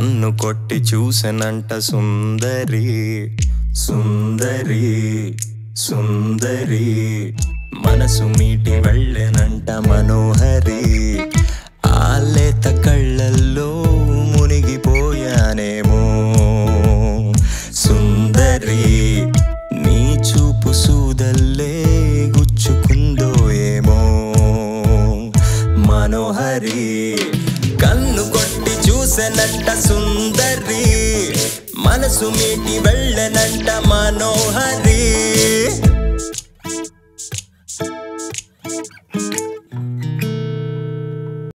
కన్ను కొట్టి చూసెనంట సుందరి సుందరి సుందరి మనసు మీటి వెళ్ళెనంట మనోహరి ఆ లేత కళ్ళల్లో మునిగిపోయానేమో సుందరి నీ చూపు సూదల్లే గుచ్చుకుందో ఏమో మనోహరి కన్ను కొట్టి చూసెనంట సుందరి మనసు మీటి వెళ్ళనంట మనోహరి